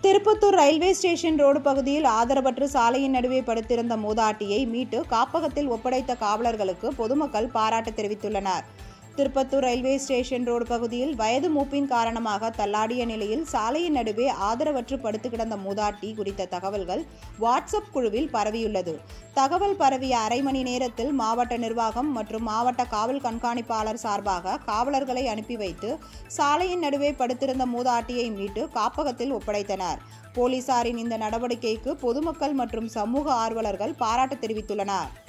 Tirupattur railway station road பகுதியில் ஆதரவற்று சாலையின் நடுவே படுத்திருந்த மூதாட்டியை மீட்டு காப்பகத்தில் ஒப்படைத்த காவலர்களுக்கு பொதுமக்கள் பாராட்டு தெரிவித்துள்ளனர் திருப்பத்தூர் ரயில்வே ஸ்டேஷன் ரோடு பகுதியில் வயது மூப்பின் காரணமாக தள்ளாடிய நிலையில் சாலையின் நடுவே ஆதரவற்று படுத்து கிடந்த மூதாட்டி குறித்த தகவல்கள் வாட்ஸ்அப் குழுவில் பரவியுள்ளது தகவல் பரவிய அரை மணி நேரத்தில் மாவட்ட நிர்வாகம் மற்றும் மாவட்ட காவல் கண்காணிப்பாளர் சார்பாக காவலர்களை அனுப்பி வைத்து சாலையின் நடுவே படுத்திருந்த மூதாட்டியை மீட்டு காப்பகத்தில் ஒப்படைத்தனர் போலீசாரின் இந்த நடவடிக்கைக்கு பொதுமக்கள் மற்றும் சமூக ஆர்வலர்கள் பாராட்டு தெரிவித்துள்ளனர்